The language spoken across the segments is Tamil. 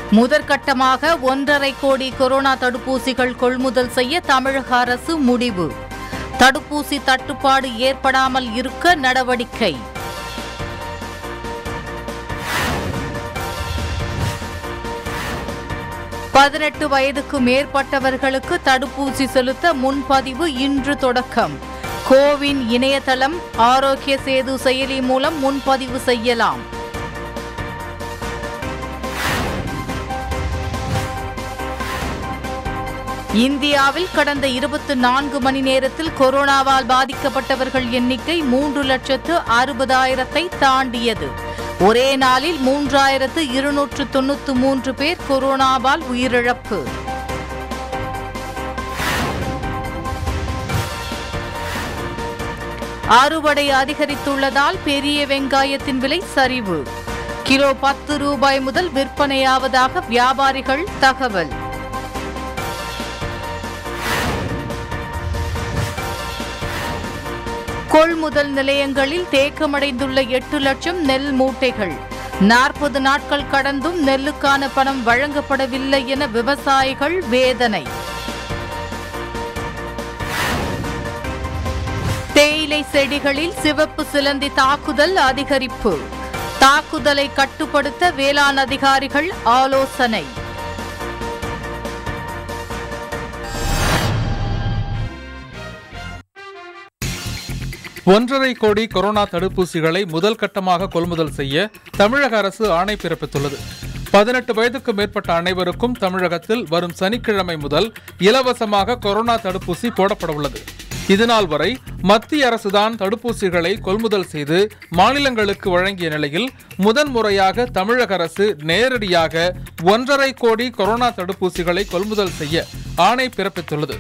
முதற்கட்டமாக ஒன்றரை கோடி கொரோனா தடுப்பூசிகள் கொள்முதல் செய்ய தமிழக அரசு முடிவு தடுப்பூசி தட்டுப்பாடு ஏற்படாமல் இருக்க நடவடிக்கை பதினெட்டு வயதுக்கு மேற்பட்டவர்களுக்கு தடுப்பூசி செலுத்த முன்பதிவு இன்று தொடக்கம் கோவின் இணையதளம் ஆரோக்கிய சேது செயலி மூலம் முன்பதிவு செய்யலாம் இந்தியாவில் கடந்த இருபத்தி நான்கு மணி நேரத்தில் கொரோனாவால் பாதிக்கப்பட்டவர்கள் எண்ணிக்கை மூன்று லட்சத்து அறுபதாயிரத்தை தாண்டியது ஒரே நாளில் மூன்றாயிரத்து இருநூற்று தொண்ணூற்று மூன்று பேர் கொரோனாவால் உயிரிழப்பு அறுவடை அதிகரித்துள்ளதால் பெரிய வெங்காயத்தின் விலை சரிவு கிலோ பத்து ரூபாய் முதல் விற்பனையாவதாக வியாபாரிகள் தகவல் கொள்முதல் நிலையங்களில் தேக்கமடைந்துள்ள எட்டு லட்சம் நெல் மூட்டைகள் நாற்பது நாட்கள் கடந்தும் நெல்லுக்கான பணம் வழங்கப்படவில்லை என விவசாயிகள் வேதனை தேயிலை செடிகளில் சிவப்பு சிலந்தி தாக்குதல் அதிகரிப்பு தாக்குதலை கட்டுப்படுத்த வேளாண் அதிகாரிகள் ஆலோசனை ஒன்றரை கோடி கொரோனா தடுப்பூசிகளை முதல் கட்டமாக கொள்முதல் செய்ய தமிழக அரசு ஆணை பிறப்பித்துள்ளது பதினெட்டு வயதுக்கு மேற்பட்ட அனைவருக்கும் தமிழகத்தில் வரும் சனிக்கிழமை முதல் இலவசமாக கொரோனா தடுப்பூசி போடப்பட உள்ளது இதுநாள் வரை மத்திய அரசுதான் தடுப்பூசிகளை கொள்முதல் செய்து மாநிலங்களுக்கு வழங்கிய நிலையில் முதன்முறையாக தமிழக அரசு நேரடியாக ஒன்றரை கோடி கொரோனா தடுப்பூசிகளை கொள்முதல் செய்ய ஆணை பிறப்பித்துள்ளது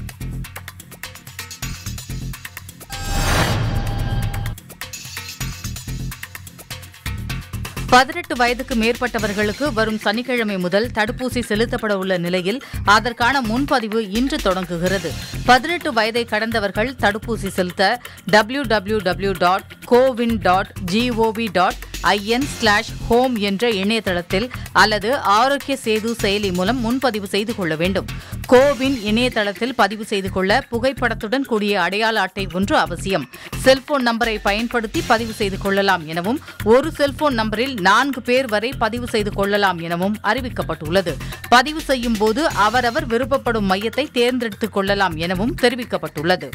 பதினெட்டு வயதுக்கு மேற்பட்டவர்களுக்கு வரும் சனிக்கிழமை முதல் தடுப்பூசி செலுத்தப்பட உள்ள நிலையில் அதற்கான முன்பதிவு இன்று தொடங்குகிறது பதினெட்டு வயதை கடந்தவர்கள் தடுப்பூசி செலுத்த W W W dot CoWIN dot G O V dot I N slash home என்ற இணையதளத்தில் அல்லது ஆரோக்கிய சேது செயலி மூலம் முன்பதிவு செய்து கொள்ள வேண்டும் கோவின் இணையதளத்தில் பதிவு செய்து கொள்ள புகைப்படத்துடன் கூடிய அடையாள அட்டை ஒன்று அவசியம் செல்போன் நம்பரை பயன்படுத்தி பதிவு செய்து கொள்ளலாம் எனவும் ஒரு செல்போன் நம்பரில் நான்கு பேர் வரை பதிவு செய்து கொள்ளலாம் எனவும் அறிவிக்கப்பட்டுள்ளது பதிவு செய்யும் போது அவரவர் விருப்பப்படும் மையத்தை தேர்ந்தெடுத்துக் கொள்ளலாம் எனவும் தெரிவிக்கப்பட்டுள்ளது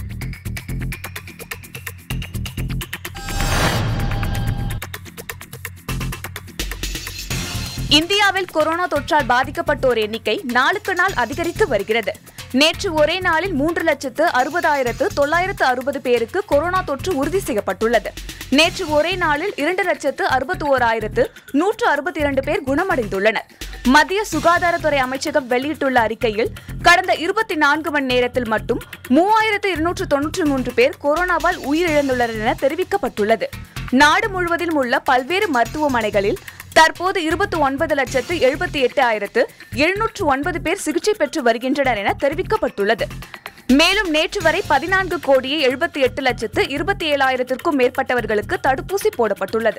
இந்தியாவில் கொரோனா தொற்றால் பாதிக்கப்பட்டோர் எண்ணிக்கை நாளுக்கு நாள் அதிகரித்து வருகிறது நேற்று ஒரே நாளில் மூன்று லட்சத்து அறுபதாயிரத்து தொள்ளாயிரத்து அறுபது பேருக்கு கொரோனா தொற்று உறுதி செய்யப்பட்டுள்ளது நேற்று ஒரே நாளில் இரண்டு லட்சத்து அறுபத்தி ஓராயிரத்து நூற்று அறுபத்தி இரண்டு பேர் குணமடைந்துள்ளனர் மத்திய சுகாதாரத்துறை அமைச்சகம் வெளியிட்டுள்ள அறிக்கையில் கடந்த இருபத்தி நான்கு மணி நேரத்தில் மட்டும் மூவாயிரத்து இருநூற்று தொன்னூற்றி மூன்று பேர் கொரோனாவால் உயிரிழந்துள்ளனர் என தெரிவிக்கப்பட்டுள்ளது நாடு முழுவதிலும் உள்ள பல்வேறு மருத்துவமனைகளில் தற்போது இருபத்தி ஒன்பது லட்சத்து எழுபத்தி எட்டு ஆயிரத்து எழுநூற்று ஒன்பது பேர் சிகிச்சை பெற்று வருகின்றனர் என தெரிவிக்கப்பட்டுள்ளது மேலும் நேற்று வரை பதினான்கு கோடியே எழுபத்தி எட்டு லட்சத்து இருபத்தி ஏழாயிரத்திற்கும் மேற்பட்டவர்களுக்கு தடுப்பூசி போடப்பட்டுள்ளது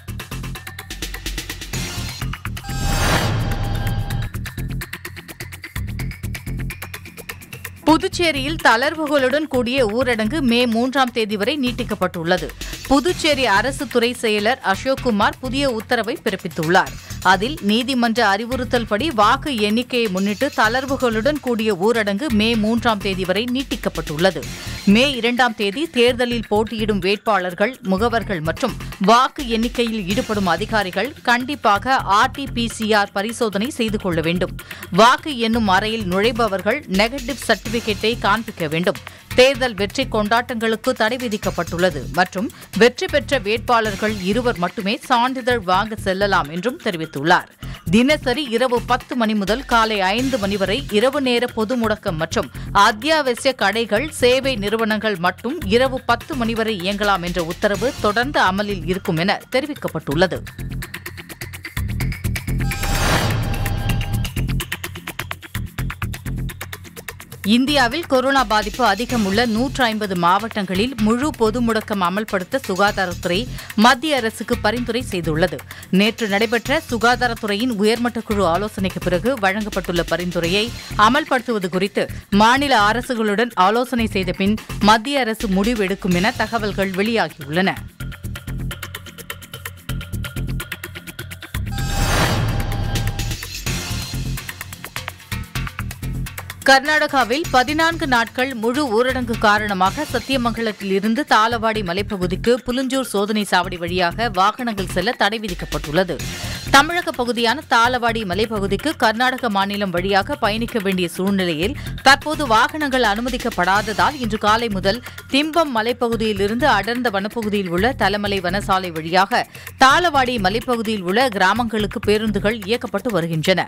புதுச்சேரியில் தளர்வுகளுடன் கூடிய ஊரடங்கு மே மூன்றாம் தேதி வரை நீட்டிக்கப்பட்டுள்ளது புதுச்சேரி அரசு துறை செயலர் அசோக்குமார் புதிய உத்தரவை பிறப்பித்துள்ளார் அதில் நீதிமன்ற அறிவுறுத்தல்படி வாக்கு எண்ணிக்கையை முன்னிட்டு தளர்வுகளுடன் கூடிய ஊரடங்கு மே மூன்றாம் தேதி வரை நீட்டிக்கப்பட்டுள்ளது மே இரண்டாம் தேதி தேர்தலில் போட்டியிடும் வேட்பாளர்கள் முகவர்கள் மற்றும் வாக்கு எண்ணிக்கையில் ஈடுபடும் அதிகாரிகள் கண்டிப்பாக ஆர்டிபிசிஆர் பரிசோதனை செய்து கொள்ள வேண்டும் வாக்கு எண்ணும் அறையில் நுழைபவர்கள் நெகட்டிவ் சர்டிபிகேட்டை காண்பிக்க வேண்டும் தேர்தல் வெற்றி கொண்டாட்டங்களுக்கு தடை விதிக்கப்பட்டுள்ளது மற்றும் வெற்றி பெற்ற வேட்பாளர்கள் இருவர் மட்டுமே சான்றிதழ் வாங்க செல்லலாம் என்றும் தெரிவித்துள்ளார் தினசரி இரவு பத்து மணி முதல் காலை ஐந்து மணி வரை இரவு நேர பொது முடக்கம் மற்றும் அத்தியாவசிய கடைகள் சேவை நிறுவனங்கள் மட்டும் இரவு பத்து மணி வரை இயங்கலாம் என்ற உத்தரவு தொடர்ந்து அமலில் இருக்கும் என தெரிவிக்கப்பட்டுள்ளது இந்தியாவில் கொரோனா பாதிப்பு அதிகம் உள்ள நூற்று ஐம்பது மாவட்டங்களில் முழு பொது முடக்கம் அமல்படுத்த சுகாதாரத்துறை மத்திய அரசுக்கு பரிந்துரை செய்துள்ளது நேற்று நடைபெற்ற சுகாதாரத்துறையின் உயர்மட்ட குழு ஆலோசனைக்கு பிறகு வழங்கப்பட்டுள்ள பரிந்துரையை அமல்படுத்துவது குறித்து மாநில அரசுகளுடன் ஆலோசனை செய்த பின் மத்திய அரசு முடிவு எடுக்கும் என தகவல்கள் வெளியாகியுள்ளன கர்நாடகாவில் பதினான்கு நாட்கள் முழு ஊரடங்கு காரணமாக சத்தியமங்கலத்தில் இருந்து தாளவாடி மலைப்பகுதிக்கு புலுஞ்சூர் சோதனை சாவடி வழியாக வாகனங்கள் செல்ல தடை விதிக்கப்பட்டுள்ளது தமிழக பகுதியான தாளவாடி மலைப்பகுதிக்கு கர்நாடக மாநிலம் வழியாக பயணிக்க வேண்டிய சூழ்நிலையில் தற்போது வாகனங்கள் அனுமதிக்கப்படாததால் இன்று காலை முதல் திம்பம் மலைப்பகுதியிலிருந்து அடர்ந்த வனப்பகுதியில் உள்ள தலமலை வனசாலை வழியாக தாளவாடி மலைப்பகுதியில் உள்ள கிராமங்களுக்கு பேருந்துகள் இயக்கப்பட்டு வருகின்றன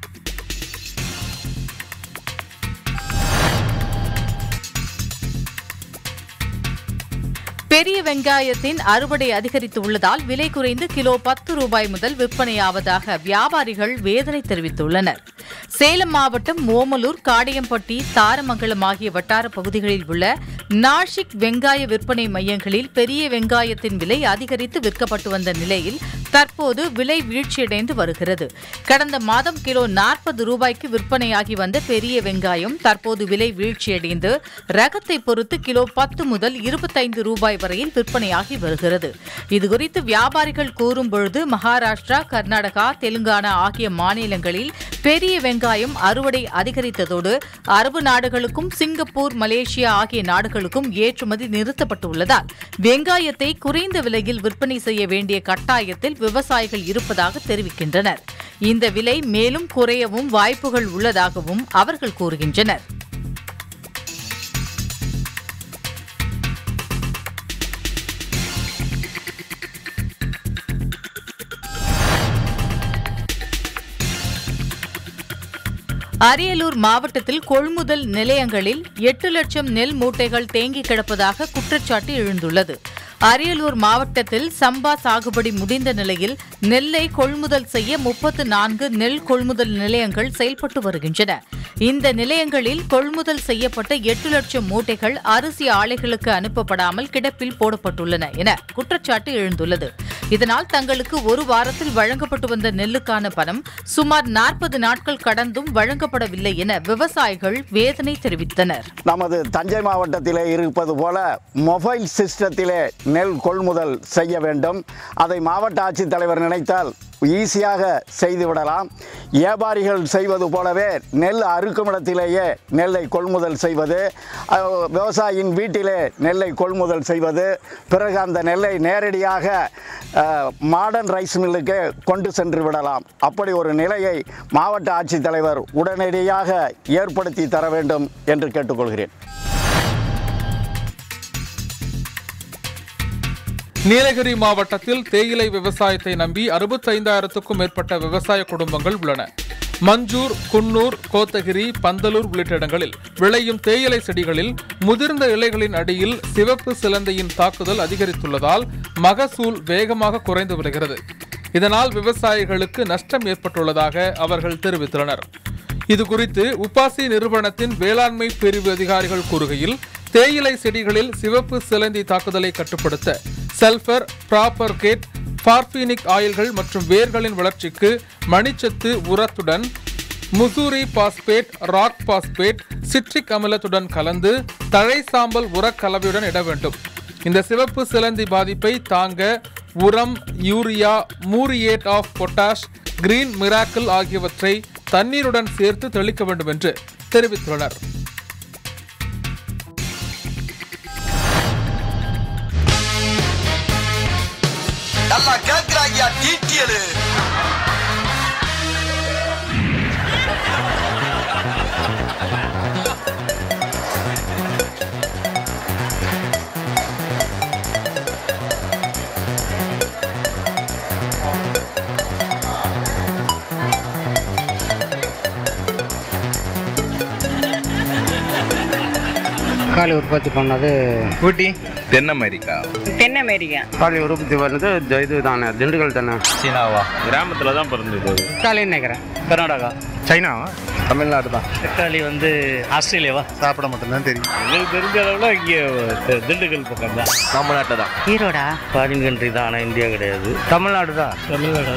பெரிய வெங்காயத்தின் அறுவடை அதிகரித்து உள்ளதால் விலை குறைந்து கிலோ பத்து ரூபாய் முதல் விற்பனையாவதாக வியாபாரிகள் வேதனை தெரிவித்துள்ளனர் சேலம் மாவட்டம் ஓமலூர் காடையம்பட்டி தாரமங்கலம் ஆகிய வட்டார பகுதிகளில் உள்ள நாஷிக் வெங்காய விற்பனை மையங்களில் பெரிய வெங்காயத்தின் விலை அதிகரித்து விற்கப்பட்டு வந்த நிலையில் தற்போது விலை வீழ்ச்சியடைந்து வருகிறது கடந்த மாதம் கிலோ நாற்பது ரூபாய்க்கு விற்பனையாகி வந்த பெரிய வெங்காயம் தற்போது விலை வீழ்ச்சியடைந்து ரகத்தை பொறுத்து கிலோ பத்து முதல் இருபத்தைந்து ரூபாய் வரையில் விற்பனையாகி வருகிறது இதுகுறித்து வியாபாரிகள் கூறும் பொழுது மகாராஷ்டிரா கர்நாடகா தெலுங்கானா ஆகிய மாநிலங்களில் பெரிய வெங்காயம் அறுவடை அதிகரித்ததோடு அரபு நாடுகளுக்கும் சிங்கப்பூர் மலேசியா ஆகிய நாடுகளுக்கும் ஏற்றுமதி நிறுத்தப்பட்டுள்ளதால் வெங்காயத்தை குறைந்த விலையில் விற்பனை செய்ய வேண்டிய கட்டாயத்தில் விவசாயிகள் இருப்பதாக தெரிவிக்கின்றனர் இந்த விலை மேலும் குறையவும் வாய்ப்புகள் உள்ளதாகவும் அவர்கள் கூறுகின்றனர் அரியலூர் மாவட்டத்தில் கொள்முதல் நிலையங்களில் எட்டு லட்சம் நெல் மூட்டைகள் தேங்கி கிடப்பதாக குற்றச்சாட்டு எழுந்துள்ளது அரியலூர் மாவட்டத்தில் சம்பா சாகுபடி முடிந்த நிலையில் நெல்லை கொள்முதல் செய்ய முப்பத்து நான்கு நெல் கொள்முதல் நிலையங்கள் செயல்பட்டு வருகின்றன இந்த நிலையங்களில் கொள்முதல் செய்யப்பட்ட எட்டு லட்சம் மூட்டைகள் அரிசி ஆலைகளுக்கு அனுப்பப்படாமல் கிடப்பில் போடப்பட்டுள்ளன என குற்றச்சாட்டு எழுந்துள்ளது இதனால் தங்களுக்கு ஒரு வாரத்தில் வழங்கப்பட்டு வந்த நெல்லுக்கான பணம் சுமார் நாற்பது நாட்கள் கடந்தும் வழங்கப்படவில்லை என விவசாயிகள் வேதனை தெரிவித்தனர் நமது தஞ்சை மாவட்டத்திலே இருப்பது போல மொபைல் சிஸ்டத்திலே நெல் கொள்முதல் செய்ய வேண்டும் அதை மாவட்ட ஆட்சித்தலைவர் நினைத்தால் ஈஸியாக செய்துவிடலாம் வியாபாரிகள் செய்வது போலவே நெல் அறுக்கும் இடத்திலேயே நெல்லை கொள்முதல் செய்வது அஹ், விவசாயியின் வீட்டிலே நெல்லை கொள்முதல் செய்வது பிறகு அந்த நெல்லை நேரடியாக மாடர்ன் ரைஸ் மில்லுக்கு கொண்டு சென்று விடலாம் அப்படி ஒரு நிலையை மாவட்ட ஆட்சித்தலைவர் உடனடியாக ஏற்படுத்தி தர வேண்டும் என்று கேட்டுக்கொள்கிறேன் நீலகிரி மாவட்டத்தில் தேயிலை விவசாயத்தை நம்பி அறுபத்தைந்தாயிரத்துக்கும் மேற்பட்ட விவசாய குடும்பங்கள் உள்ளன மஞ்சூர் குன்னூர் கோத்தகிரி பந்தலூர் உள்ளிட்ட இடங்களில் விளையும் தேயிலை செடிகளில் முதிர்ந்த இலைகளின் அடியில் சிவப்பு சிலந்தையின் தாக்குதல் அதிகரித்துள்ளதால் மகசூல் வேகமாக குறைந்து வருகிறது இதனால் விவசாயிகளுக்கு நஷ்டம் ஏற்பட்டுள்ளதாக அவர்கள் தெரிவித்துள்ளனர் இது குறித்து உபாசி நிறுவனத்தின் வேளாண்மை பிரிவு அதிகாரிகள் கூறுகையில் தேயிலை செடிகளில் சிவப்பு சிலந்தி தாக்குதலை கட்டுப்படுத்த சல்பர் ப்ராப்பர் கேட் பார்பீனிக் ஆயில்கள் மற்றும் வேர்களின் வளர்ச்சிக்கு மணிச்சத்து உரத்துடன் Mussoorie phosphate rock phosphate citric அமிலத்துடன் கலந்து தழை சாம்பல் உரக் கலவையுடன் இட வேண்டும் இந்த சிவப்பு சிலந்தி பாதிப்பை தாங்க உரம் urea muriate of potash green miracle ஆகியவற்றை தண்ணீருடன் சேர்த்து தெளிக்க வேண்டும் என்று தெரிவித்துள்ளனர் நல்லா கேக்குறாங்கயா டீட்டியலு தக்காளி உற்பத்தி பண்ணது ஊட்டி தென் அமெரிக்கா தென் அமெரிக்கா தக்காளி உற்பத்தி பண்ணது இது- இது தானே திண்டுக்கல் தானே சீனாவா கிராமத்தில் தான் பிறந்தது தக்காளின்னு நினைக்கிறேன் கர்நாடகா சைனாவா தமிழ்நாடு தான் தக்காளி வந்து ஆஸ்திரேலியாவா சாப்பிட மட்டும்தான் தெரியும் எங்களுக்கு தெரிஞ்ச அளவில் இங்கே திண்டுக்கல் பக்கம் தான் தமிழ்நாட்டில் தான் ஈரோடா ஃபாரின் கண்ட்ரி தான் ஆனால் இந்தியா கிடையாது தமிழ்நாடு தான் தமிழ்நாடு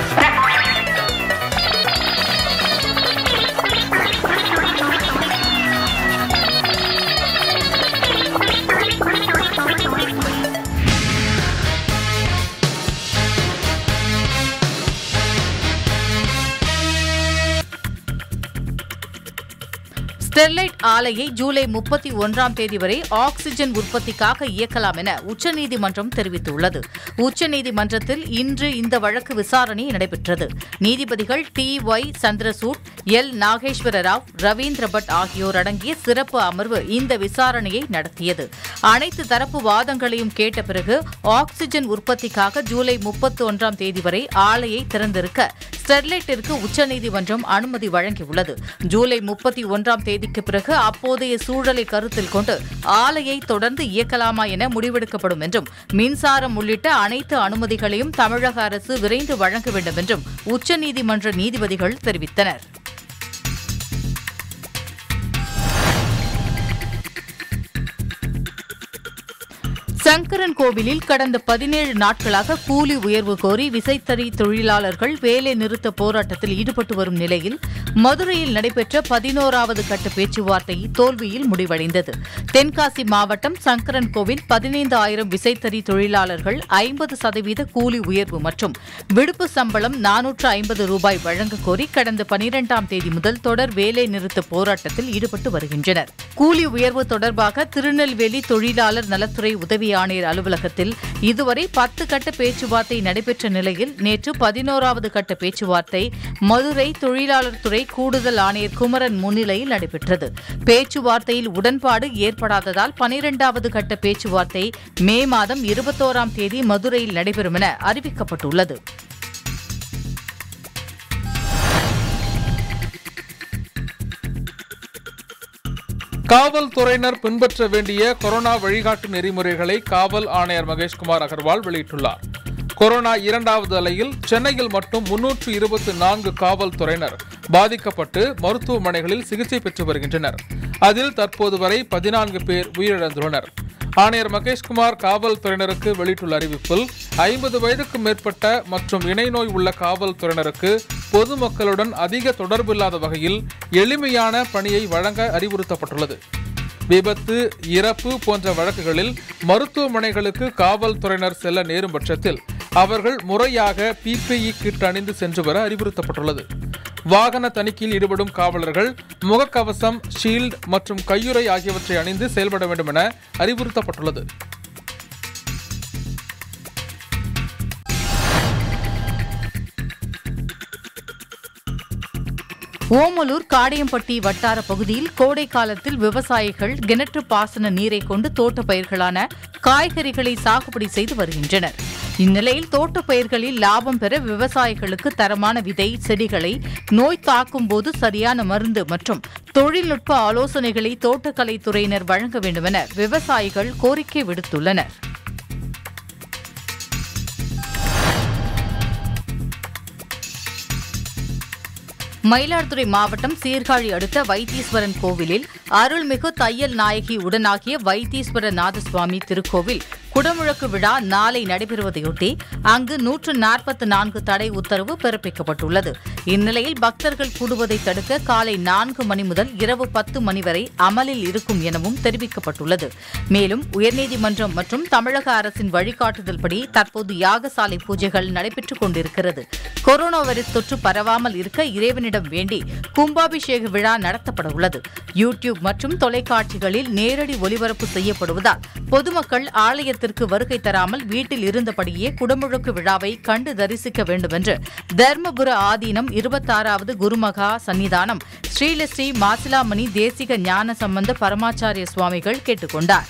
ஸ்டெர்லைட் ஆலையை ஜூலை முப்பத்தி ஒன்றாம் தேதி வரை ஆக்ஸிஜன் உற்பத்திக்காக இயக்கலாம் என உச்சநீதிமன்றம் தெரிவித்துள்ளது உச்சநீதிமன்றத்தில் இன்று இந்த வழக்கு விசாரணை நடைபெற்றது நீதிபதிகள் D Y Chandrachud L Nageswara Rao Ravindra Bhat ஆகியோர் அடங்கிய சிறப்பு அமர்வு இந்த விசாரணையை நடத்தியது அனைத்து தரப்பு வாதங்களையும் கேட்ட பிறகு ஆக்ஸிஜன் உற்பத்திக்காக ஜூலை முப்பத்தி ஒன்றாம் தேதி வரை ஆலையை திறந்திருக்க ஸ்டெர்லைட்டிற்கு உச்சநீதிமன்றம் அனுமதி வழங்கியுள்ளது ஜூலை முப்பத்தி ஒன்றாம் தேதிக்கு பிறகு அப்போதைய சூழலை கருத்தில் கொண்டு ஆலையை தொடர்ந்து இயக்கலாமா என முடிவெடுக்கப்படும் என்றும் மின்சாரம் உள்ளிட்ட அனைத்து அனுமதிகளையும் தமிழக அரசு விரைந்து வழங்க வேண்டும் என்றும் உச்சநீதிமன்ற நீதிபதிகள் தெரிவித்தனர் சங்கரன் கோவிலில் கடந்த பதினேழு நாட்களாக கூலி உயர்வு கோரி விசைத்தறி தொழிலாளர்கள் வேலை நிறுத்த போராட்டத்தில் ஈடுபட்டு வரும் நிலையில் மதுரையில் நடைபெற்ற பதினோராவது கட்ட பேச்சுவார்த்தை தோல்வியில் முடிவடைந்தது தென்காசி மாவட்டம் சங்கரன் கோவில் பதினைந்து ஆயிரம் விசைத்தறி தொழிலாளர்கள் ஐம்பது சதவீத கூலி உயர்வு மற்றும் விடுப்பு சம்பளம் நானூற்று ஐம்பது ரூபாய் வழங்க கோரி கடந்த பனிரெண்டாம் தேதி முதல் தொடர் வேலை நிறுத்த போராட்டத்தில் ஈடுபட்டு வருகின்றனர் கூலி உயர்வு தொடர்பாக திருநெல்வேலி தொழிலாளர் நலத்துறை உதவி ஆணையர் அலுவலகத்தில் இதுவரை பத்து கட்ட பேச்சுவார்த்தை நடைபெற்ற நிலையில் நேற்று பதினோராவது கட்ட பேச்சுவார்த்தை மதுரை தொழிலாளர் துறை கூடுதல் ஆணையர் குமரன் முன்னிலையில் நடைபெற்றது பேச்சுவார்த்தையில் உடன்பாடு ஏற்படாததால் பனிரெண்டாவது கட்ட பேச்சுவார்த்தை மே மாதம் இருபத்தோராம் தேதி மதுரையில் நடைபெறும் என அறிவிக்கப்பட்டுள்ளது காவல்துறையினர் பின்பற்ற வேண்டிய கொரோனா வழிகாட்டு நெறிமுறைகளை காவல் ஆணையர் மகேஷ்குமார் அகர்வால் வெளியிட்டுள்ளார் கொரோனா இரண்டாவது அலையில் சென்னையில் மட்டும் முன்னூற்று இருபத்தி நான்கு காவல்துறையினர் பாதிக்கப்பட்டு மருத்துவமனைகளில் சிகிச்சை பெற்று வருகின்றனர் அதில் தற்போது வரை பதினான்கு பேர் உயிரிழந்துள்ளனர் ஆணையர் மகேஷ்குமார் காவல்துறையினருக்கு வெளியிட்டுள்ள அறிவிப்பில் ஐம்பது வயதுக்கும் மேற்பட்ட மற்றும் இணை நோய் உள்ள காவல்துறையினருக்கு பொதுமக்களுடன் அதிக தொடர்பில்லாத வகையில் எளிமையான பணியை வழங்க அறிவுறுத்தப்பட்டுள்ளது விபத்து இறப்பு போன்ற வழக்குகளில் மருத்துவமனைகளுக்கு காவல்துறையினர் செல்ல நேரும் பட்சத்தில் அவர்கள் முறையாக பிபிஇ கிட் அணிந்து சென்று வர அறிவுறுத்தப்பட்டுள்ளது வாகன தணிக்கையில் ஈடுபடும் காவலர்கள் முகக்கவசம் ஷீல்ட் மற்றும் கையுறை ஆகியவற்றை அணிந்து செயல்பட வேண்டும் என அறிவுறுத்தப்பட்டுள்ளது ஓமலூர் காடையம்பட்டி வட்டார பகுதியில் கோடை காலத்தில் விவசாயிகள் கிணற்று பாசன நீரை கொண்டு தோட்ட பயிர்களான காய்கறிகளை சாகுபடி செய்து வருகின்றனர் இந்நிலையில் தோட்ட பயிர்களில் லாபம் பெற விவசாயிகளுக்கு தரமான விதை செடிகளை நோய் தாக்கும் போது சரியான மருந்து மற்றும் தொழில்நுட்ப ஆலோசனைகளை தோட்டக்கலைத்துறையினர் வழங்க வேண்டுமென விவசாயிகள் கோரிக்கை விடுத்துள்ளனர் மயிலாடுதுறை மாவட்டம் சீர்காழி அடுத்த வைத்தீஸ்வரன் கோவிலில் அருள்மிகு தையல் நாயகி உடனாகிய வைத்தீஸ்வர நாதசுவாமி திருக்கோவில் குடமுழக்கு விழா நாளை நடைபெறுவதையொட்டி அங்கு நூற்று நாற்பத்தி நான்கு தடை உத்தரவு பிறப்பிக்கப்பட்டுள்ளது இந்நிலையில் பக்தர்கள் கூடுவதை தடுக்க காலை நான்கு மணி முதல் இரவு பத்து மணி வரை அமலில் இருக்கும் எனவும் தெரிவிக்கப்பட்டுள்ளது மேலும் உயர்நீதிமன்றம் மற்றும் தமிழக அரசின் வழிகாட்டுதல்படி தற்போது யாகசாலை பூஜைகள் நடைபெற்றுக் கொண்டிருக்கிறது கொரோனா வைரஸ் தொற்று பரவாமல் இருக்க இறைவனிடம் வேண்டி கும்பாபிஷேக விழா நடத்தப்பட உள்ளது யூடியூப் மற்றும் தொலைக்காட்சிகளில் நேரடி ஒளிபரப்பு செய்யப்படுவதால் பொதுமக்கள் ஆலயத்திற்கு வருகை தராமல் வீட்டில் இருந்தபடியே குடமுழுக்கு விழாவை கண்டு தரிசிக்க வேண்டும் என்று தர்மபுர ஆதீனம் இருபத்தாறாவது குருமகா சன்னிதானம் ஸ்ரீலஸ்ரீ மாசிலாமணி தேசிக ஞான சம்பந்த பரமாச்சாரிய சுவாமிகள் கேட்டுக்கொண்டார்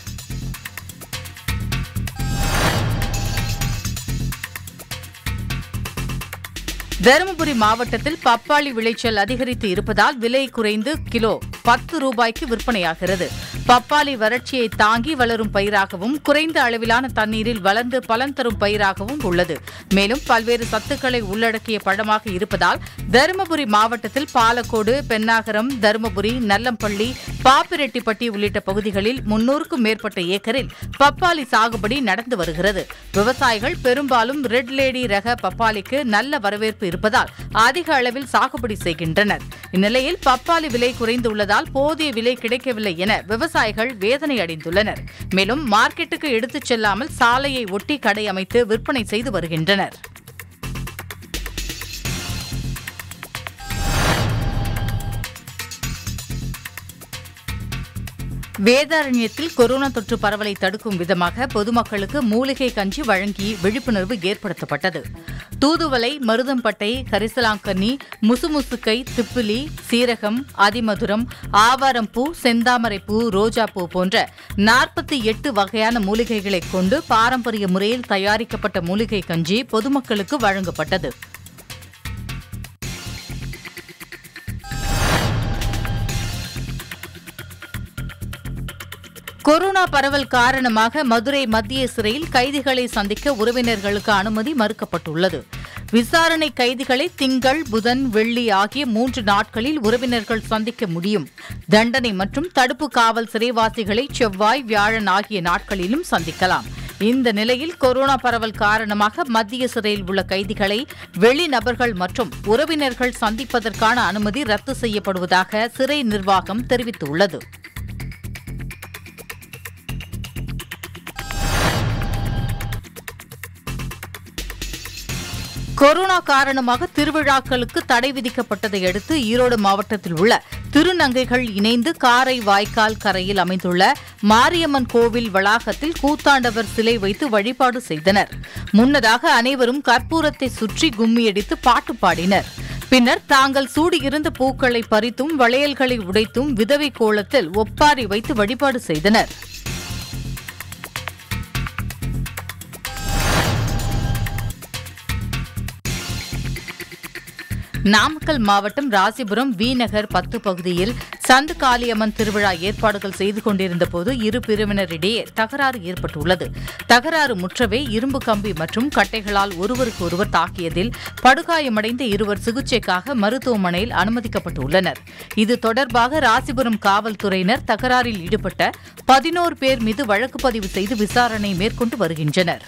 தருமபுரி மாவட்டத்தில் பப்பாளி விளைச்சல் அதிகரித்து இருப்பதால் விலை குறைந்து கிலோ பத்து ரூபாய்க்கு விற்பனையாகிறது பப்பாளி வறட்சியை தாங்கி வளரும் பயிராகவும் குறைந்த அளவிலான தண்ணீரில் வளர்ந்து பலன் தரும் பயிராகவும் உள்ளது மேலும் பல்வேறு சத்துக்களை உள்ளடக்கிய பழமாக இருப்பதால் தருமபுரி மாவட்டத்தில் பாலக்கோடு பென்னாகரம் தருமபுரி நல்லம்பள்ளி பாப்பிரெட்டிப்பட்டி உள்ளிட்ட பகுதிகளில் முன்னூறுக்கும் மேற்பட்ட ஏக்கரில் பப்பாளி சாகுபடி நடந்து வருகிறது விவசாயிகள் பெரும்பாலும் ரெட் லேடி ரக பப்பாளிக்கு நல்ல வரவேற்பு இருப்பதால் அதிக அளவில் சாகுபடி செய்கின்றனர் இந்நிலையில் பப்பாளி விலை குறைந்துள்ளதால் போதிய விலை கிடைக்கவில்லை என விவசாயிகள் வேதனை அடைந்துள்ளனர் மேலும் மார்க்கெட்டுக்கு எடுத்துச் செல்லாமல் சாலையை ஒட்டி கடை அமைத்து விற்பனை செய்து வருகின்றனர் வேதாரண்யத்தில் கொரோனா தொற்று பரவலை தடுக்கும் விதமாக பொதுமக்களுக்கு மூலிகை கஞ்சி வழங்கி விழிப்புணர்வு ஏற்படுத்தப்பட்டது தூதுவளை மருதம்பட்டை கரிசலாங்கண்ணி முசுமுசுக்கை திப்பிலி சீரகம் அதிமதுரம் ஆவாரம்பூ செந்தாமரைப்பூ ரோஜாப்பூ போன்ற நாற்பத்தி எட்டு வகையான மூலிகைகளைக் கொண்டு பாரம்பரிய முறையில் தயாரிக்கப்பட்ட மூலிகை கஞ்சி பொதுமக்களுக்கு வழங்கப்பட்டது கொரோனா பரவல் காரணமாக மதுரை மத்திய சிறையில் கைதிகளை சந்திக்க உறவினர்களுக்கு அனுமதி மறுக்கப்பட்டுள்ளது விசாரணை கைதிகளை திங்கள் புதன் வெள்ளி ஆகிய மூன்று நாட்களில் உறவினர்கள் சந்திக்க முடியும் தண்டனை மற்றும் தடுப்பு காவல் சிறைவாசிகளை செவ்வாய் வியாழன் ஆகிய நாட்களிலும் சந்திக்கலாம் இந்த நிலையில் கொரோனா பரவல் காரணமாக மத்திய சிறையில் உள்ள கைதிகளை வெளிநபர்கள் மற்றும் உறவினர்கள் சந்திப்பதற்கான அனுமதி ரத்து செய்யப்படுவதாக சிறை நிர்வாகம் தெரிவித்துள்ளது கொரோனா காரணமாக திருவிழாக்களுக்கு தடை விதிக்கப்பட்டதை அடுத்து ஈரோடு மாவட்டத்தில் உள்ள திருநங்கைகள் இணைந்து காரை வாய்க்கால் கரையில் அமைந்துள்ள மாரியம்மன் கோவில் வளாகத்தில் கூத்தாண்டவர் சிலை வைத்து வழிபாடு செய்தனர் முன்னதாக அனைவரும் கற்பூரத்தை சுற்றி கும்மியடித்து பாட்டு பாடினர் பின்னர் தாங்கள் சூடியிருந்த பூக்களை பறித்தும் வளையல்களை உடைத்தும் விதவை கோலத்தில் ஒப்பாரி வைத்து வழிபாடு செய்தனர் நாமக்கல் மாவட்டம் ராசிபுரம் வி நகர் பத்து பகுதியில் சந்து காளியம்மன் திருவிழா ஏற்பாடுகள் செய்து கொண்டிருந்த போது இரு பிரிவினரிடையே தகராறு ஏற்பட்டுள்ளது தகராறு முற்றவே இரும்பு கம்பி மற்றும் கட்டைகளால் ஒருவருக்கு ஒருவர் தாக்கியதில் படுகாயமடைந்த இருவர் சிகிச்சைக்காக மருத்துவமனையில் அனுமதிக்கப்பட்டுள்ளனர் இது தொடர்பாக ராசிபுரம் காவல்துறையினர் தகராறில் ஈடுபட்ட பதினோரு பேர் மீது வழக்கு பதிவு செய்து விசாரணை மேற்கொண்டு வருகின்றனர்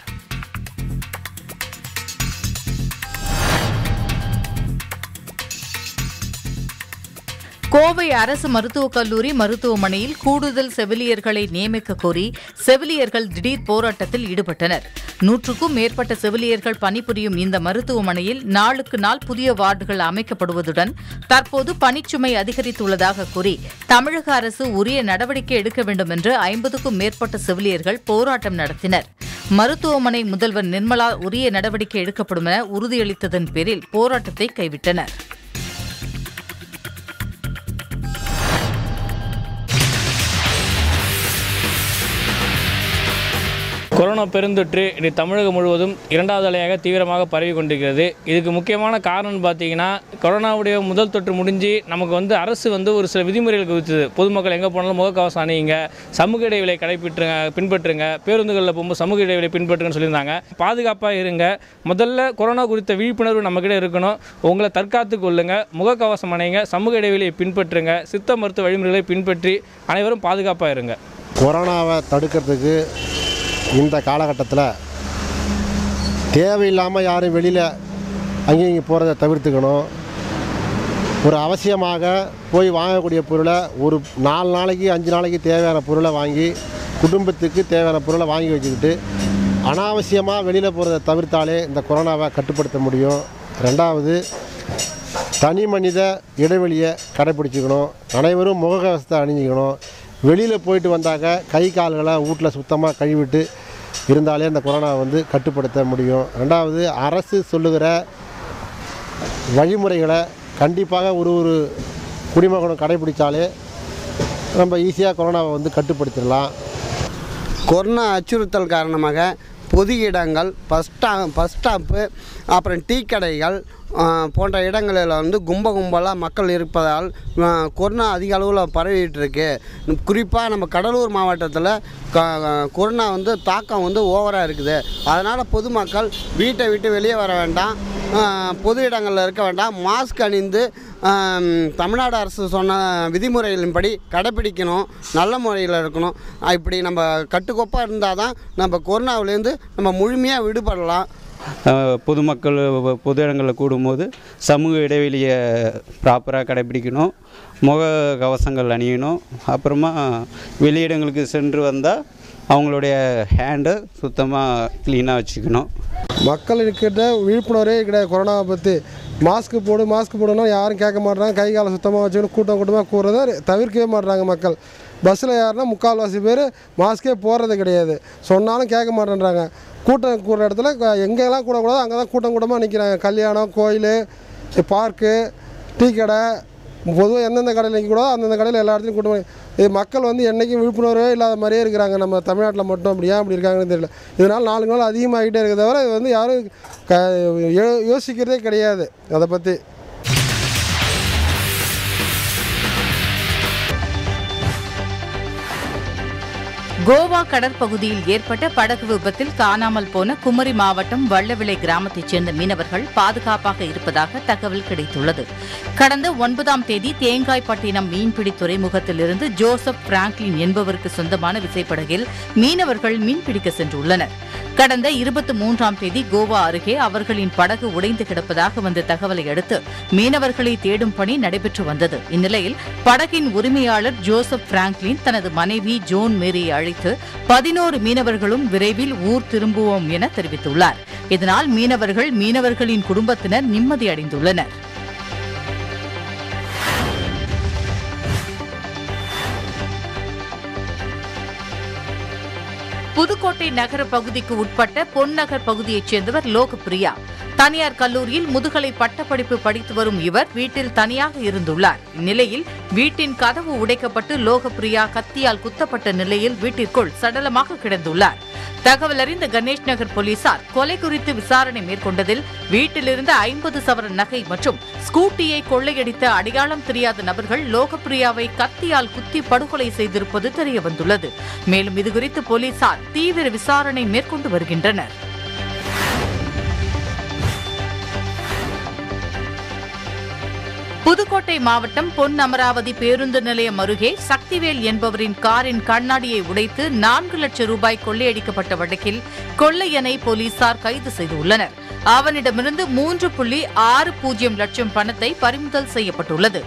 கோவை அரசு மருத்துவக் கல்லூரி மருத்துவமனையில் கூடுதல் செவிலியர்களை நியமிக்க கோரி செவிலியர்கள் திடீர் போராட்டத்தில் ஈடுபட்டனர் நூற்றுக்கும் மேற்பட்ட செவிலியர்கள் பணிபுரியும் இந்த மருத்துவமனையில் நாளுக்கு நாள் புதிய வார்டுகள் அமைக்கப்படுவதுடன் தற்போது பணிச்சுமை அதிகரித்துள்ளதாக கூறி தமிழக அரசு உரிய நடவடிக்கை எடுக்க வேண்டும் என்று ஐம்பதுக்கும் மேற்பட்ட செவிலியர்கள் போராட்டம் நடத்தினர் மருத்துவமனை முதல்வர் நிர்மலா உரிய நடவடிக்கை எடுக்கப்படும் என உறுதியளித்ததன் பேரில் போராட்டத்தை கைவிட்டனர் கொரோனா பெருந்தொற்று இது தமிழகம் முழுவதும் இரண்டாவது அலையாக தீவிரமாக பரவி கொண்டிருக்கிறது இதுக்கு முக்கியமான காரணம் பார்த்தீங்கன்னா கொரோனாவுடைய முதல் தொற்று முடிஞ்சு நமக்கு வந்து அரசு வந்து ஒரு சில விதிமுறைகள் விதித்தது பொதுமக்கள் எங்கே போனாலும் முகக்கவசம் அணியுங்க சமூக இடைவெளியை கடைபிட்டுருங்க பின்பற்றுங்க பேருந்துகளில் போகும்போது சமூக இடைவெளி பின்பற்றுங்கன்னு சொல்லியிருந்தாங்க பாதுகாப்பாக இருங்க முதல்ல கொரோனா குறித்த விழிப்புணர்வு நம்மக்கிட்ட இருக்கணும் உங்களை தற்காத்து கொள்ளுங்க முகக்கவசம் அணியுங்க சமூக இடைவெளியை பின்பற்றுங்க சித்த மருத்துவ வழிமுறைகளை பின்பற்றி அனைவரும் பாதுகாப்பாக இருங்க கொரோனாவை தடுக்கிறதுக்கு இந்த காலகட்டத்தில் தேவையில்லாமல் யாரும் வெளியில் அங்கேயும் இங்கே போகிறத தவிர்த்துக்கணும் ஒரு அவசியமாக போய் வாங்கக்கூடிய பொருளை ஒரு நாலு நாளைக்கு அஞ்சு நாளைக்கு தேவையான பொருளை வாங்கி குடும்பத்துக்கு தேவையான பொருளை வாங்கி வச்சுக்கிட்டு அனாவசியமாக வெளியில் போகிறத தவிர்த்தாலே இந்த கொரோனாவை கட்டுப்படுத்த முடியும் ரெண்டாவது தனி மனித இடைவெளியை கடைப்பிடிச்சிக்கணும் அனைவரும் முகக்கவசத்தை அணிஞ்சிக்கணும் வெளியில் போயிட்டு வந்தாக்க கை கால்களை வீட்டில் சுத்தமாக கழுவிட்டு இருந்தாலே இந்த கொரோனாவை வந்து கட்டுப்படுத்த முடியும் ரெண்டாவது அரசு சொல்லுகிற வழிமுறைகளை கண்டிப்பாக ஒரு ஒரு குடிமகனும் கடைப்பிடிச்சாலே நம்ம ஈஸியாக கொரோனாவை வந்து கட்டுப்படுத்திடலாம் கொரோனா அச்சுறுத்தல் காரணமாக பொது இடங்கள் பஸ் ஸ்டா பஸ் ஸ்டாப்பு அப்புறம் டீ கடைகள் ஆஹ், போன்ற இடங்களில் வந்து கும்ப கும்பலாக மக்கள் இருப்பதால் ஆஹ், கொரோனா அதிக அளவில் பரவிட்டு இருக்கு குறிப்பாக நம்ம கடலூர் மாவட்டத்தில் க கொரோனா வந்து தாக்கம் வந்து ஓவராக இருக்குது அதனால் பொதுமக்கள் வீட்டை விட்டு வெளியே வர வேண்டாம் ஆஹ், பொது இடங்களில் இருக்க வேண்டாம் மாஸ்க் அணிந்து ஆம், தமிழ்நாடு அரசு சொன்ன விதிமுறைகளின்படி கடைப்பிடிக்கணும் நல்ல முறையில் இருக்கணும் ஆஹ், இப்படி நம்ம கட்டுக்கோப்பாக இருந்தால் தான் நம்ம கொரோனாவிலேருந்து நம்ம முழுமையாக விடுபடலாம் அஹ், பொதுமக்கள் வ- பொது இடங்களில் கூடும்போது சமூக இடைவெளியை ப்ராப்பராக கடைபிடிக்கணும் முக கவசங்கள் அணியணும் அப்புறமா வெளியிடங்களுக்கு சென்று வந்தால் அவங்களுடைய ஹேண்டை சுத்தமாக க்ளீனாக வச்சுக்கணும் மக்கள்கிட்ட விழிப்புணர்வே கிடையாது கொரோனாவை பற்றி மாஸ்க் போடு மாஸ்க் போடணும் யாரும் கேட்க மாட்றாங்க கை காலை சுத்தமாக வச்சுக்கணும் கூட்டம் கூட்டமாக கூடுறத தவிர்க்கவே மாட்றாங்க மக்கள் பஸ்ஸில் யாருன்னா முக்கால்வாசி பேர் மாஸ்க்கே போடுறது கிடையாது சொன்னாலும் கேட்க மாட்டேன்றாங்க கூட்டம் கூடுற இடத்துல க- எங்கெல்லாம் கூடக்கூடாதோ அங்கே தான் கூட்டம் கூட்டமாக நிற்கிறாங்க கல்யாணம் கோயில் பார்க்கு டீ கடை பொதுவாக எந்தெந்த கடையில் நிற்கக்கூடாதோ அந்தந்த கடையில் எல்லா இடத்துலையும் கூட்டம் இது மக்கள் வந்து என்றைக்கும் விழிப்புணர்வே இல்லாத மாதிரியே இருக்கிறாங்க நம்ம தமிழ்நாட்டில் மட்டும் அப்படி ஏன் அப்படி இருக்காங்கன்னு தெரியல இதனால் நாளுக்கு நாள் அதிகமாகிட்டே இருக்க தவிர இது வந்து யாரும் க யோ- யோசிக்கிறதே கிடையாது அதை பற்றி கோவா கடற்பகுதியில் ஏற்பட்ட படகு விபத்தில் காணாமல் போன குமரி மாவட்டம் வள்ளவிளை கிராமத்தைச் சேர்ந்த மீனவர்கள் பாதுகாப்பாக இருப்பதாக தகவல் கிடைத்துள்ளது கடந்த ஒன்பதாம் தேதி தேங்காய்பட்டினம் மீன்பிடி துறைமுகத்திலிருந்து ஜோசப் பிராங்க்லின் என்பவருக்கு சொந்தமான விசைப்படகில் மீனவர்கள் மீன்பிடிக்க சென்றுள்ளனர் கடந்த இருபத்தி மூன்றாம் தேதி கோவா அருகே அவர்களின் படகு உடைந்து கிடப்பதாக வந்த தகவலை அடுத்து மீனவர்களை தேடும் பணி நடைபெற்று வந்தது இந்நிலையில் படகின் உரிமையாளர் ஜோசப் பிராங்க்லின் தனது மனைவி ஜோன் மேரியை அழைத்து பதினோரு மீனவர்களும் விரைவில் ஊர் திரும்புவோம் என தெரிவித்துள்ளார் இதனால் மீனவர்கள் மீனவர்களின் குடும்பத்தினர் நிம்மதி அடைந்துள்ளனர் புதுக்கோட்டை நகர பகுதிக்கு உட்பட்ட பொன்னகர் பகுதியைச் சேர்ந்தவர் லோகப்பிரியா தனியார் கல்லூரியில் முதுகலை பட்டப்படிப்பு படித்து வரும் இவர் வீட்டில் தனியாக இருந்துள்ளார் இந்நிலையில் வீட்டின் கதவு உடைக்கப்பட்டு லோகப்பிரியா கத்தியால் குத்தப்பட்ட நிலையில் வீட்டிற்குள் சடலமாக கிடந்துள்ளார் தகவல் அறிந்த கணேஷ் நகர் போலீசார் கொலை குறித்து விசாரணை மேற்கொண்டதில் வீட்டிலிருந்த ஐம்பது சவரன் நகை மற்றும் ஸ்கூட்டியை கொள்ளையடித்த அடையாளம் தெரியாத நபர்கள் லோகப்பிரியாவை கத்தியால் குத்தி படுகொலை செய்திருப்பது தெரியவந்துள்ளது மேலும் இதுகுறித்து போலீசார் தீவிர விசாரணை மேற்கொண்டு வருகின்றனர் புதுக்கோட்டை மாவட்டம் பொன் அமராவதி பேருந்து நிலையம் அருகே சக்திவேல் என்பவரின் காரின் கண்ணாடியை உடைத்து நான்கு லட்சம் ரூபாய் கொள்ளையடிக்கப்பட்ட வழக்கில் கொள்ளையனை போலீசார் கைது செய்துள்ளனர் அவனிடமிருந்து மூன்று புள்ளி ஆறு பூஜ்ஜியம் லட்சம் பணத்தை பறிமுதல் செய்யப்பட்டுள்ளது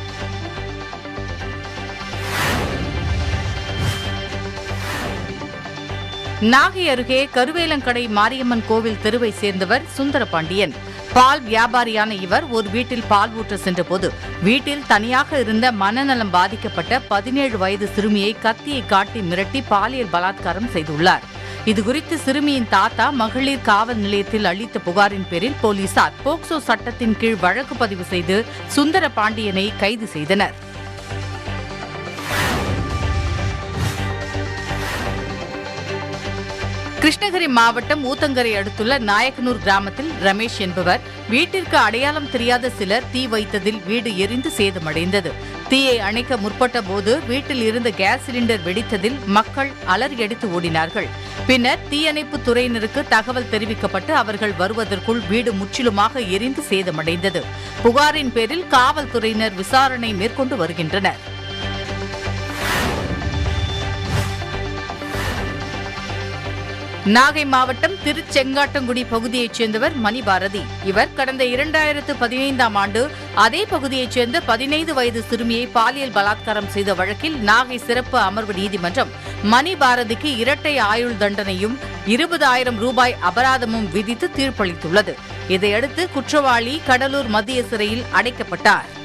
நாகை அருகே கருவேலங்கடை மாரியம்மன் கோவில் தெருவை சேர்ந்தவர் சுந்தரபாண்டியன் பால் வியாபாரியான இவர் ஒரு வீட்டில் பால் ஊற்ற சென்றபோது வீட்டில் தனியாக இருந்த மனநலம் பாதிக்கப்பட்ட பதினேழு வயது சிறுமியை கத்தியை காட்டி மிரட்டி பாலியல் பலாத்காரம் செய்துள்ளார் இதுகுறித்து சிறுமியின் தாத்தா மகளிர் காவல் நிலையத்தில் அளித்த புகாரின் பேரில் போலீசார் போக்சோ சட்டத்தின் கீழ் வழக்கு பதிவு செய்து சுந்தர பாண்டியனை கைது செய்தனர் கிருஷ்ணகிரி மாவட்டம் ஊத்தங்கரை அடுத்துள்ள நாயக்கனூர் கிராமத்தில் ரமேஷ் என்பவர் வீட்டிற்கு அடையாளம் தெரியாத சிலர் தீ வைத்ததில் வீடு எரிந்து சேதமடைந்தது தீயை அணைக்க முற்பட்ட போது வீட்டில் இருந்த கேஸ் சிலிண்டர் வெடித்ததில் மக்கள் அலறியடித்து ஓடினார்கள் பின்னர் தீயணைப்பு துறையினருக்கு தகவல் தெரிவிக்கப்பட்டு அவர்கள் வருவதற்குள் வீடு முற்றிலுமாக எரிந்து சேதமடைந்தது புகாரின் பேரில் காவல்துறையினர் விசாரணை மேற்கொண்டு வருகின்றனர் நாகை மாவட்டம் திருச்செங்காட்டங்குடி பகுதியைச் சேர்ந்தவர் மணிபாரதி இவர் கடந்த இரண்டாயிரத்து பதினைந்தாம் ஆண்டு அதே பகுதியைச் சேர்ந்த பதினைந்து வயது சிறுமியை பாலியல் பலாத்காரம் செய்த வழக்கில் நாகை சிறப்பு அமர்வு நீதிமன்றம் மணிபாரதிக்கு இரட்டை ஆயுள் தண்டனையும் இருபதாயிரம் ரூபாய் அபராதமும் விதித்து தீர்ப்பளித்துள்ளது இதையடுத்து குற்றவாளி கடலூர் மத்திய சிறையில் அடைக்கப்பட்டார்